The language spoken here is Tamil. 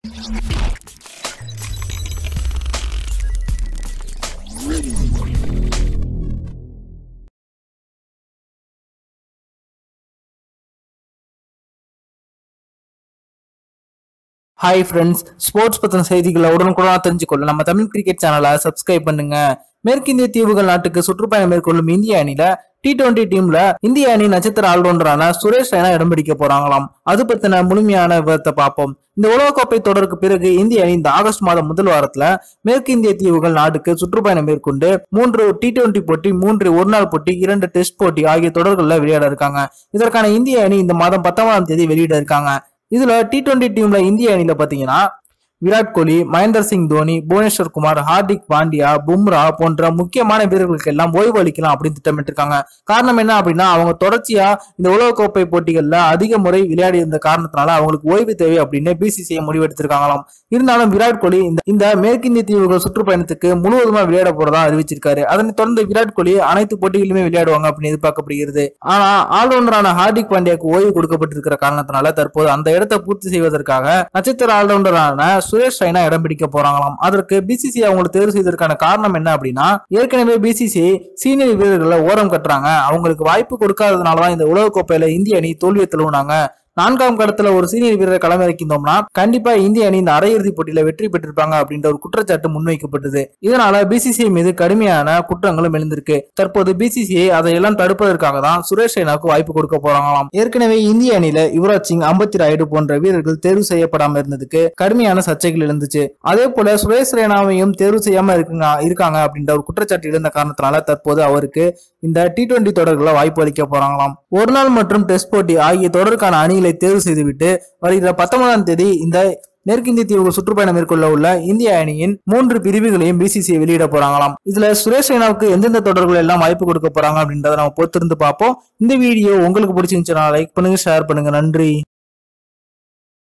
ஹாய் ஃப்ரெண்ட்ஸ் ஸ்போர்ட்ஸ் பத்தின செய்திகளை உடனுக்குடன் தெரிஞ்சுக்கொள்ள நம்ம தமிழ் கிரிக்கெட் சேனலை சப்ஸ்கிரைப் பண்ணுங்க மேற்கிந்திய தீவுகள் நாட்டுக்கு சுற்றுப்பயணம் மேற்கொள்ளும் இந்திய அணியில டி டுவெண்டி டீம்ல இந்திய அணி நட்சத்திர ஆல்ரவுண்டரான சுரேஷ் ரெய்னா இடம் பிடிக்க போறாங்களாம் அது பத்தின முழுமையான விவரத்தை பார்ப்போம் இந்த உலகக்கோப்பை தொடருக்கு பிறகு இந்திய அணி இந்த ஆகஸ்ட் மாதம் முதல் வாரத்துல மேற்கிந்திய தீவுகள் நாட்டுக்கு சுற்றுப்பயணம் மேற்கொண்டு மூன்று டி டுவெண்டி போட்டி மூன்று ஒருநாள் போட்டி இரண்டு டெஸ்ட் போட்டி ஆகிய தொடர்களில் விளையாட இருக்காங்க இதற்கான இந்திய அணி இந்த மாதம் பத்தொன்பதாம் தேதி வெளியிட இருக்காங்க இதுல டி டுவெண்டி டீம்ல இந்திய அணியில பாத்தீங்கன்னா விராட் கோலி மகேந்தர் சிங் தோனி புவனேஸ்வர் குமார் ஹார்திக் பாண்டியா பும்ரா போன்ற முக்கியமான வீரர்களுக்கு எல்லாம் ஓய்வு அளிக்கலாம் அப்படின்னு திட்டமிட்டிருக்காங்க காரணம் என்ன அப்படின்னா அவங்க தொடர்ச்சியா இந்த உலகக்கோப்பை போட்டிகள்ல அதிக முறை விளையாடி இருந்த காரணத்தினால அவங்களுக்கு ஓய்வு தேவை அப்படின்னு பிசிசிஐ முடிவெடுத்திருக்காங்களாம் இருந்தாலும் விராட் கோலி இந்த இந்த மேற்கிந்திய தீவுகள் சுற்றுப்பயணத்துக்கு முழுவதுமா விளையாட போறதா அறிவிச்சிருக்காரு அதனைத் தொடர்ந்து விராட் கோலி அனைத்து போட்டிகளிலுமே விளையாடுவாங்க அப்படின்னு எதிர்பார்க்கப்படுகிறது ஆனா ஆல்ரவுண்டரான ஹார்திக் பாண்டியாக்கு ஓய்வு கொடுக்கப்பட்டிருக்கிற காரணத்தினால தற்போது அந்த இடத்தை பூர்த்தி செய்வதற்காக நட்சத்திர ஆல்ரவுண்டரான சுரேஷ் ரெய்னா இடம் பிடிக்க போறாங்களாம் அதற்கு பிசிசி அவங்களை தேர்வு செய்ததற்கான காரணம் என்ன அப்படின்னா ஏற்கனவே பிசிசி சீனியர் வீரர்களை ஓரம் கட்டுறாங்க அவங்களுக்கு வாய்ப்பு கொடுக்காததுனாலதான் இந்த உலகக்கோப்பையில இந்திய அணி தோல்வியை தழுவுனாங்க நான்காம் கடத்துல ஒரு சீனியர் வீரரை களமிறக்கிந்தோம்னா கண்டிப்பா இந்திய அணி இந்த அரையிறுதி போட்டியில வெற்றி பெற்றிருப்பாங்க அப்படின்ற ஒரு குற்றச்சாட்டு முன்வைக்கப்பட்டது இதனால பிசிசிஐ மீது கடுமையான குற்றங்களும் எழுந்திருக்கு தற்போது பிசிசிஐ அதையெல்லாம் தடுப்பதற்காக தான் சுரேஷ் ரெய்னாவுக்கு வாய்ப்பு கொடுக்க போறாங்களாம் ஏற்கனவே இந்திய அணியில யுவராஜ் சிங் அம்பத்தி ராயுடு போன்ற வீரர்கள் தேர்வு செய்யப்படாம இருந்ததுக்கு கடுமையான சர்ச்சைகள் எழுந்துச்சு அதே போல சுரேஷ் ரெய்னாவையும் தேர்வு செய்யாம இருக்குங்க இருக்காங்க அப்படின்ற ஒரு குற்றச்சாட்டு இருந்த காரணத்தினால தற்போது அவருக்கு இந்த டி டுவெண்டி தொடர்களை வாய்ப்பு அளிக்க போறாங்களாம் ஒரு நாள் மற்றும் டெஸ்ட் போட்டி ஆகிய தொடருக்கான அணிகளை தேர்வு செய்துவிட்டு வருகிற பத்தொன்பதாம் தேதி இந்த மேற்கிந்திய தீவுகள் சுற்றுப்பயணம் மேற்கொள்ள உள்ள இந்திய அணியின் மூன்று பிரிவுகளையும் பிசிசி வெளியிட போறாங்களாம் இதுல சுரேஷ் ரெய்னாவுக்கு எந்தெந்த தொடர்கள் எல்லாம் வாய்ப்பு கொடுக்க போறாங்க அப்படின்றத நம்ம பொறுத்திருந்து பார்ப்போம் இந்த வீடியோ உங்களுக்கு பிடிச்சிருந்துச்சுன்னா லைக் பண்ணுங்க ஷேர் பண்ணுங்க நன்றி